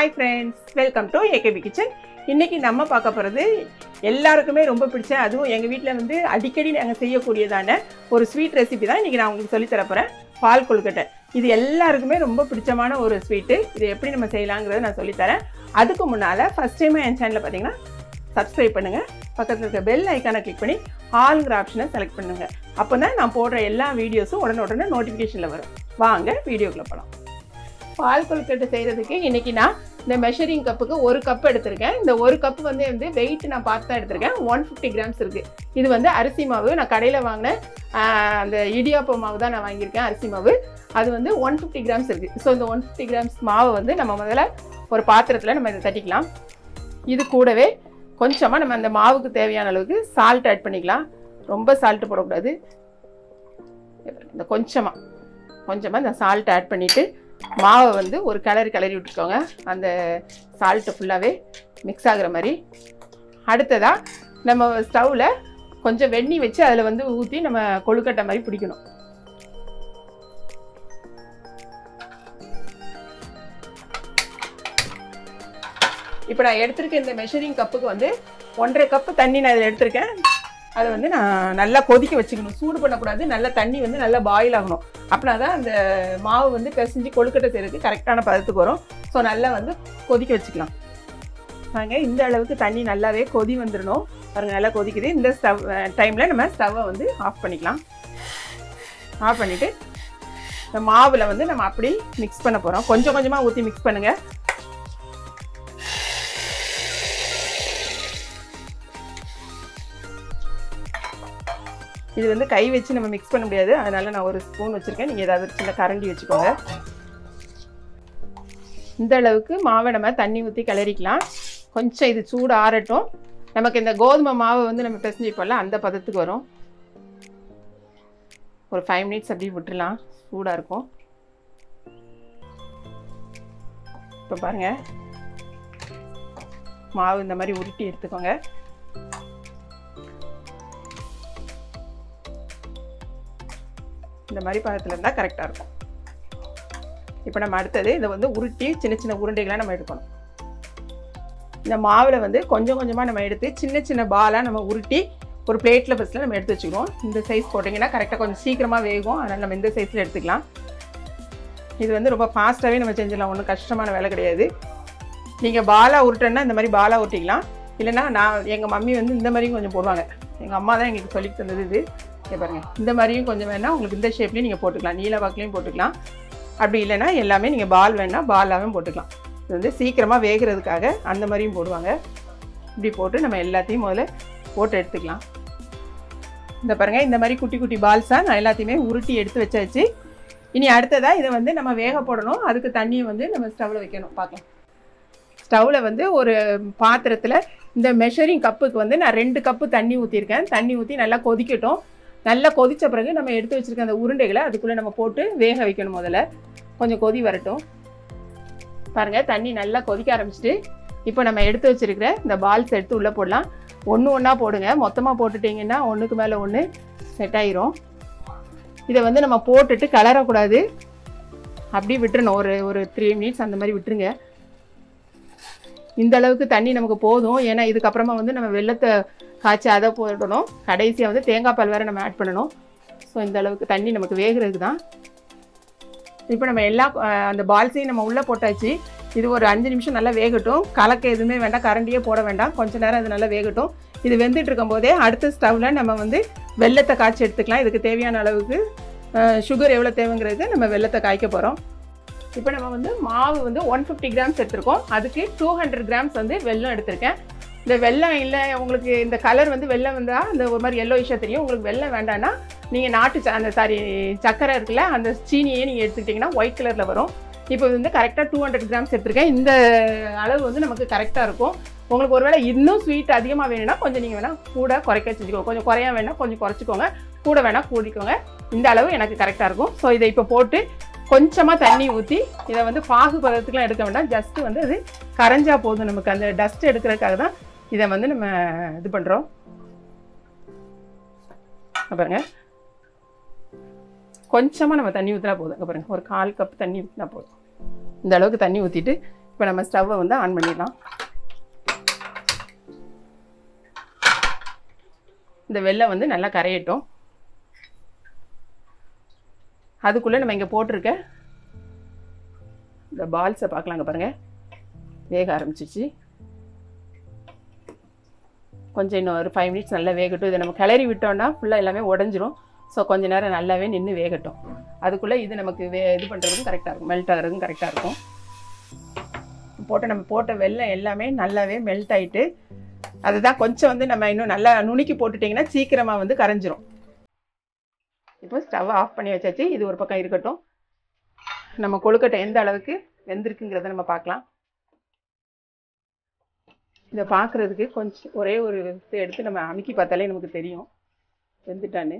hi friends welcome to AKP kitchen இன்னைக்கு நம்ம பார்க்க போகிறது எல்லாருக்குமே ரொம்ப பிடிச்ச அதுவும் எங்கள் வீட்டில் வந்து அடிக்கடி நாங்கள் செய்யக்கூடியதான ஒரு ஸ்வீட் ரெசிபி தான் இன்றைக்கி நான் உங்களுக்கு சொல்லித் தரப் போகிறேன் பால் கொழுக்கட்டை இது எல்லாருக்குமே ரொம்ப பிடிச்சமான ஒரு ஸ்வீட்டு இது எப்படி நம்ம செய்யலாங்கிறத நான் சொல்லித்தரேன் அதுக்கு முன்னால் ஃபஸ்ட் டைமாக என் சேனலில் பார்த்தீங்கன்னா சப்ஸ்கிரைப் பண்ணுங்கள் பக்கத்தில் இருக்க பெல் ஐக்கானை கிளிக் பண்ணி ஆளுங்கிற ஆப்ஷனை செலக்ட் பண்ணுங்கள் அப்போ தான் நான் போடுற எல்லா வீடியோஸும் உடனே உடனே நோட்டிஃபிகேஷனில் வரும் வாங்க வீடியோக்குள்ளே போகலாம் பால் கொழுக்கட்டை செய்கிறதுக்கு இன்றைக்கி நான் இந்த மெஷரிங் கப்புக்கு ஒரு கப் எடுத்திருக்கேன் இந்த ஒரு கப் வந்து வந்து வெயிட் நான் பார்த்து தான் எடுத்திருக்கேன் ஒன் ஃபிஃப்டி கிராம்ஸ் இருக்குது இது வந்து அரிசி மாவு நான் கடையில் வாங்கின ஆஹ், அந்த இடியாப்ப மாவு தான் நான் வாங்கியிருக்கேன் அரிசி மாவு அது வந்து ஒன் ஃபிஃப்டி கிராம்ஸ் இருக்குது ஸோ இந்த ஒன் ஃபிஃப்டி கிராம்ஸ் மாவை வந்து நம்ம முதல்ல ஒரு பாத்திரத்தில் நம்ம இதை தட்டிக்கலாம் இது கூடவே கொஞ்சமாக நம்ம அந்த மாவுக்கு தேவையான அளவுக்கு சால்ட் ஆட் பண்ணிக்கலாம் ரொம்ப சால்ட்டு போடக்கூடாது இந்த கொஞ்சமாக கொஞ்சமாக இந்த சால்ட் ஆட் பண்ணிவிட்டு மாவை வந்து ஒரு கிளறி கிளறி விட்டுக்கோங்க அந்த சால்ட்டு ஃபுல்லாகவே மிக்ஸ் ஆகுற மாதிரி அடுத்ததாக நம்ம ஸ்டவ்வில் கொஞ்சம் வெந்நி வச்சு அதில் வந்து ஊற்றி நம்ம கொழுக்கட்டை மாதிரி பிடிக்கணும் இப்போ நான் எடுத்திருக்க இந்த மெஷரிங் கப்புக்கு வந்து ஒன்றரை கப்பு தண்ணி நான் இதில் எடுத்திருக்கேன் அதை வந்து நான் நல்லா கொதிக்க வச்சுக்கணும் சூடு பண்ணக்கூடாது நல்லா தண்ணி வந்து நல்லா பாயில் ஆகணும் அப்படின்னா தான் அந்த மாவு வந்து பிசைஞ்சு கொழுக்கட்டை செய்யறதுக்கு கரெக்டான பதத்துக்கு வரும் ஸோ நல்லா வந்து கொதிக்க வச்சுக்கலாம் பாருங்க இந்த அளவுக்கு தண்ணி நல்லாவே கொதி வந்துடணும் பாருங்க நல்லா கொதிக்குது இந்த ஸ்டவ் டைமில் நம்ம ஸ்டவ்வை வந்து ஆஃப் பண்ணிக்கலாம் ஆஃப் பண்ணிவிட்டு இந்த மாவில் வந்து நம்ம அப்படி மிக்ஸ் பண்ண போகிறோம் கொஞ்சம் கொஞ்சமாக ஊற்றி மிக்ஸ் பண்ணுங்கள் இது வந்து கை வச்சு நம்ம மிக்ஸ் பண்ண முடியாது அதனால நான் ஒரு ஸ்பூன் வச்சுருக்கேன் நீங்கள் ஏதாவது ஒரு சின்ன கரண்டி வச்சுக்கோங்க இந்த அளவுக்கு மாவை நம்ம தண்ணி ஊற்றி கிளறிக்கலாம் கொஞ்சம் இது சூடு ஆறட்டும் நமக்கு இந்த கோதுமை மாவை வந்து நம்ம பிசைஞ்சிப்போம்ல அந்த பதத்துக்கு வரும் ஒரு ஃபைவ் மினிட்ஸ் அப்படியே விட்டுறலாம் சூடாக இருக்கும் இப்போ பாருங்க மாவு இந்த மாதிரி உருட்டி எடுத்துக்கோங்க இந்த மாதிரி பதத்தில் இருந்தால் கரெக்டாக இருக்கும் இப்போ நம்ம அடுத்தது இதை வந்து உருட்டி சின்ன சின்ன உருண்டைகளாக நம்ம எடுக்கணும் இந்த மாவில் வந்து கொஞ்சம் கொஞ்சமாக நம்ம எடுத்து சின்ன சின்ன பாலாக நம்ம உருட்டி ஒரு பிளேட்டில் ஃபஸ்ட்டில் நம்ம எடுத்து வச்சுக்கணும் இந்த சைஸ் போட்டிங்கன்னா கரெக்டாக கொஞ்சம் சீக்கிரமாக வேகும் அதனால் நம்ம இந்த சைஸில் எடுத்துக்கலாம் இது வந்து ரொம்ப ஃபாஸ்ட்டாகவே நம்ம செஞ்சிடலாம் ஒன்றும் கஷ்டமான வேலை கிடையாது நீங்கள் பாலாக உருட்டன்னா இந்த மாதிரி பாலாக உருட்டிக்கலாம் இல்லைன்னா நான் எங்கள் மம்மி வந்து இந்த மாதிரியும் கொஞ்சம் போடுவாங்க எங்கள் அம்மா தான் எங்களுக்கு சொல்லி தந்தது இது இங்கே பாருங்கள் இந்த மாதிரியும் கொஞ்சம் வேணால் உங்களுக்கு இந்த ஷேப்லேயும் நீங்கள் போட்டுக்கலாம் நீல வாக்குலேயும் போட்டுக்கலாம் அப்படி இல்லைன்னா எல்லாமே நீங்கள் பால் வேணால் பாலாகவும் போட்டுக்கலாம் இது வந்து சீக்கிரமாக வேகிறதுக்காக அந்த மாதிரியும் போடுவாங்க இப்படி போட்டு நம்ம எல்லாத்தையும் முதல்ல போட்டு எடுத்துக்கலாம் இந்த பாருங்கள் இந்த மாதிரி குட்டி குட்டி பால்ஸாக நான் எல்லாத்தையுமே உருட்டி எடுத்து வச்சாச்சு இனி அடுத்ததாக இதை வந்து நம்ம வேக போடணும் அதுக்கு தண்ணியை வந்து நம்ம ஸ்டவ்வில் வைக்கணும் பார்க்கலாம் ஸ்டவ்வில் வந்து ஒரு பாத்திரத்தில் இந்த மெஷரிங் கப்புக்கு வந்து நான் ரெண்டு கப்பு தண்ணி ஊற்றிருக்கேன் தண்ணி ஊற்றி நல்லா கொதிக்கட்டும் நல்லா கொதித்த பிறகு நம்ம எடுத்து வச்சுருக்க அந்த உருண்டைகளை அதுக்குள்ளே நம்ம போட்டு வேக வைக்கணும் முதல்ல கொஞ்சம் கொதி வரட்டும் பாருங்கள் தண்ணி நல்லா கொதிக்க ஆரம்பிச்சிட்டு இப்போ நம்ம எடுத்து வச்சுருக்கிற இந்த பால்ஸ் எடுத்து உள்ளே போடலாம் ஒன்று ஒன்றா போடுங்க மொத்தமாக போட்டுட்டிங்கன்னா ஒன்றுக்கு மேலே ஒன்று செட் ஆயிரும் இதை வந்து நம்ம போட்டுட்டு கலரக்கூடாது அப்படியே விட்டுறணும் ஒரு ஒரு த்ரீ மினிட்ஸ் அந்த மாதிரி விட்டுருங்க இந்த அளவுக்கு தண்ணி நமக்கு போதும் ஏன்னா இதுக்கப்புறமா வந்து நம்ம வெள்ளத்தை காய்ச்சி அதை போடணும் கடைசியாக வந்து தேங்காய் பால் வேறு நம்ம ஆட் பண்ணணும் ஸோ இந்த அளவுக்கு தண்ணி நமக்கு வேகிறதுக்கு தான் இப்போ நம்ம எல்லா அஹ், அந்த பால்ஸையும் நம்ம உள்ளே போட்டாச்சு இது ஒரு அஞ்சு நிமிஷம் நல்லா வேகட்டும் கலக்க எதுவுமே வேண்டாம் கரண்டியே போட வேண்டாம் கொஞ்ச நேரம் அது நல்லா வேகட்டும் இது வெந்துட்டு இருக்கும்போதே அடுத்த ஸ்டவ்வில் நம்ம வந்து வெள்ளத்தை காய்ச்சி எடுத்துக்கலாம் இதுக்கு தேவையான அளவுக்கு சுகர் எவ்வளோ தேவைங்கிறது நம்ம வெள்ளத்தை காய்க்க போகிறோம் இப்போ நம்ம வந்து மாவு வந்து ஒன் ஃபிஃப்டி கிராம்ஸ் எடுத்திருக்கோம் அதுக்கு டூ ஹண்ட்ரட் கிராம்ஸ் வந்து வெல்லம் எடுத்திருக்கேன் இந்த வெல்லம் இல்லை உங்களுக்கு இந்த கலர் வந்து வெல்லம் வந்தால் அந்த ஒரு மாதிரி எல்லோ இஷ்ஷாக தெரியும் உங்களுக்கு வெல்லம் வேண்டாம்னா நீங்கள் நாட்டு ச- அந்த சாரி சக்கரை இருக்குல்ல அந்த சீனியே நீங்கள் எடுத்துக்கிட்டிங்கன்னா ஒயிட் கலரில் வரும் இப்போ வந்து கரெக்டாக டூ ஹண்ட்ரட் கிராம்ஸ் எடுத்திருக்கேன் இந்த அளவு வந்து நமக்கு கரெக்டாக இருக்கும் உங்களுக்கு ஒருவேளை இன்னும் ஸ்வீட் அதிகமாக வேணும்னா கொஞ்சம் நீங்கள் வேணால் கூட குறைக்க செஞ்சுக்கோங்க கொஞ்சம் குறையா வேணால் கொஞ்சம் குறைச்சிக்கோங்க கூட வேணால் கூடிக்கோங்க இந்த அளவு எனக்கு கரெக்டாக இருக்கும் ஸோ இதை இப்போ போட்டு கொஞ்சமாக தண்ணி ஊற்றி இதை வந்து பாகு பதத்துக்குலாம் எடுக்க வேண்டாம் ஜஸ்ட்டு வந்து அது கரைஞ்சா போதும் நமக்கு அந்த டஸ்ட் எடுக்கிறதுக்காக தான் இதை வந்து நம்ம இது பண்ணுறோம் பாருங்க கொஞ்சமாக நம்ம தண்ணி ஊற்றினா போதும் இங்க பாருங்க ஒரு கால் கப் தண்ணி ஊற்றினா போதும் இந்த அளவுக்கு தண்ணி ஊற்றிட்டு இப்போ இப்போ நம்ம ஸ்டவ்வை வந்து ஆன் பண்ணிடலாம் இந்த வெள்ளம் வந்து நல்லா கரையட்டும் அதுக்குள்ளே நம்ம இங்கே போட்டிருக்க இந்த பால்ஸை பார்க்கலாங்க பாருங்கள் வேக ஆரம்பிச்சிச்சு கொஞ்சம் இன்னும் ஒரு ஃபைவ் மினிட்ஸ் நல்லா வேகட்டும் இதை நம்ம கிளறி விட்டோம்னா ஃபுல்லாக எல்லாமே உடஞ்சிரும் ஸோ கொஞ்ச நேரம் நல்லாவே நின்று வேகட்டும் அதுக்குள்ளே இது நமக்கு வே இது பண்ணுறதுக்கும் கரெக்டாக இருக்கும் மெல்ட் ஆகிறதுக்கும் கரெக்டாக இருக்கும் போட்டு நம்ம போட்ட வெள்ளம் எல்லாமே நல்லாவே மெல்ட் ஆகிட்டு அதுதான் கொஞ்சம் வந்து நம்ம இன்னும் நல்லா நுணுக்கி போட்டுட்டிங்கன்னா சீக்கிரமாக வந்து கரைஞ்சிரும் இப்போ ஸ்டவ் ஆஃப் பண்ணி வச்சாச்சு இது ஒரு பக்கம் இருக்கட்டும் நம்ம கொழுக்கட்டை எந்த அளவுக்கு வெந்திருக்குங்கிறத நம்ம பார்க்கலாம் இதை பார்க்குறதுக்கு கொஞ்சம் ஒரே ஒரு இதை எடுத்து நம்ம அமுக்கி பார்த்தாலே நமக்கு தெரியும் வெந்துட்டான்னு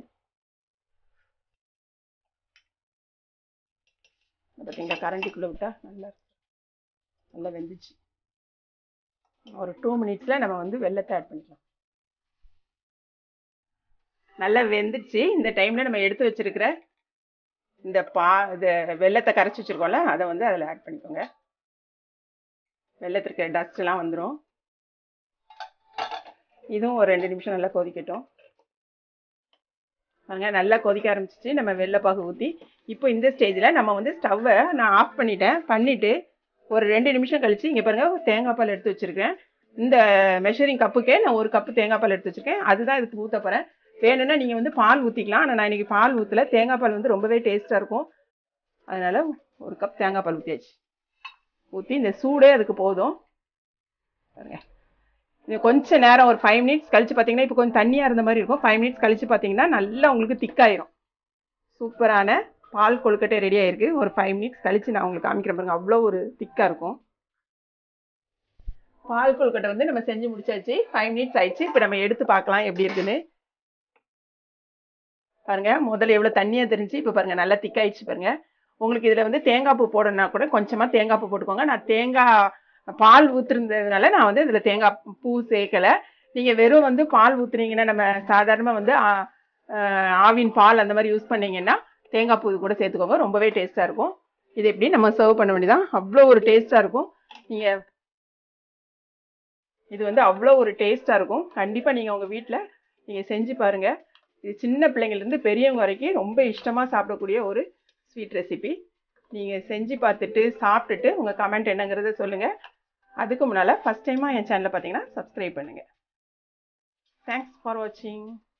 பார்த்தீங்களா கரண்டிக்குள்ளே விட்டால் நல்லா நல்லா வெந்துச்சு ஒரு டூ மினிட்ஸில் நம்ம வந்து வெள்ளத்தை ஆட் பண்ணிக்கலாம் நல்லா வெந்துச்சு இந்த டைமில் நம்ம எடுத்து வச்சிருக்கிற இந்த பா இது வெள்ளத்தை கரைச்சி வச்சுருக்கோம்ல அதை வந்து அதில் ஆட் பண்ணிக்கோங்க வெள்ளத்திற்கு டஸ்ட்லாம் வந்துடும் இதுவும் ஒரு ரெண்டு நிமிஷம் நல்லா கொதிக்கட்டும் பாருங்க நல்லா கொதிக்க ஆரம்பிச்சிச்சு நம்ம வெள்ளைப்பாகு ஊற்றி இப்போ இந்த ஸ்டேஜில் நம்ம வந்து ஸ்டவ்வை நான் ஆஃப் பண்ணிட்டேன் பண்ணிவிட்டு ஒரு ரெண்டு நிமிஷம் கழித்து இங்கே பாருங்கள் தேங்காய் பால் எடுத்து வச்சுருக்கேன் இந்த மெஷரிங் கப்புக்கே நான் ஒரு கப்பு தேங்காய் பால் எடுத்து வச்சுருக்கேன் அதுதான் இதுக்கு ஊற்ற போகிறேன் வேணும்னா நீங்கள் வந்து பால் ஊற்றிக்கலாம் ஆனால் நான் இன்றைக்கி பால் ஊற்றல தேங்காய் பால் வந்து ரொம்பவே டேஸ்ட்டாக இருக்கும் அதனால் ஒரு கப் தேங்காய் பால் ஊற்றியாச்சு ஊற்றி இந்த சூடே அதுக்கு போதும் பாருங்க இது கொஞ்சம் நேரம் ஒரு ஃபைவ் மினிட்ஸ் கழிச்சு பார்த்தீங்கன்னா இப்போ கொஞ்சம் தண்ணியாக இருந்த மாதிரி இருக்கும் ஃபைவ் மினிட்ஸ் கழிச்சு பார்த்தீங்கன்னா நல்லா உங்களுக்கு திக்காயிரும் சூப்பரான பால் கொழுக்கட்டை ரெடி ஆயிருக்கு ஒரு ஃபைவ் மினிட்ஸ் கழிச்சு நான் உங்களுக்கு காமிக்கிறேன் பாருங்க அவ்வளோ ஒரு திக்காக இருக்கும் பால் கொழுக்கட்டை வந்து நம்ம செஞ்சு முடிச்சாச்சு ஃபைவ் மினிட்ஸ் ஆயிடுச்சு இப்போ நம்ம எடுத்து பார்க்கலாம் எப்படி இருக்குன்னு பாருங்க முதல்ல எவ்வளோ தண்ணியாக தெரிஞ்சு இப்போ பாருங்க நல்லா திக்காயிடுச்சு பாருங்க உங்களுக்கு இதில் வந்து தேங்காய் பூ போடணும்னா கூட கொஞ்சமாக தேங்காய் பூ போட்டுக்கோங்க நான் தேங்காய் பால் ஊற்றுறதுனால நான் வந்து இதில் தேங்காய் பூ சேர்க்கலை நீங்கள் வெறும் வந்து பால் ஊற்றுனீங்கன்னா நம்ம சாதாரணமாக வந்து ஆ- ஆஹ் ஆவின் பால் அந்த மாதிரி யூஸ் பண்ணீங்கன்னா தேங்காய் பூ கூட சேர்த்துக்கோங்க ரொம்பவே டேஸ்ட்டாக இருக்கும் இது எப்படி நம்ம சர்வ் பண்ண வேண்டியதான் அவ்வளோ ஒரு டேஸ்ட்டாக இருக்கும் நீங்கள் இது வந்து அவ்வளோ ஒரு டேஸ்ட்டாக இருக்கும் கண்டிப்பாக நீங்கள் உங்கள் வீட்டில் நீங்கள் செஞ்சு பாருங்கள் இது சின்ன பிள்ளைங்கள்லேருந்து பெரியவங்க வரைக்கும் ரொம்ப இஷ்டமாக சாப்பிடக்கூடிய ஒரு ஸ்வீட் ரெசிபி நீங்கள் செஞ்சு பார்த்துட்டு சாப்பிட்டுட்டு உங்கள் கமெண்ட் என்னங்கிறத சொல்லுங்கள் அதுக்கு முன்னால் ஃபஸ்ட் டைமாக என் சேனலை பார்த்தீங்கன்னா சப்ஸ்கிரைப் பண்ணுங்கள் தேங்க்ஸ் ஃபார் வாட்சிங்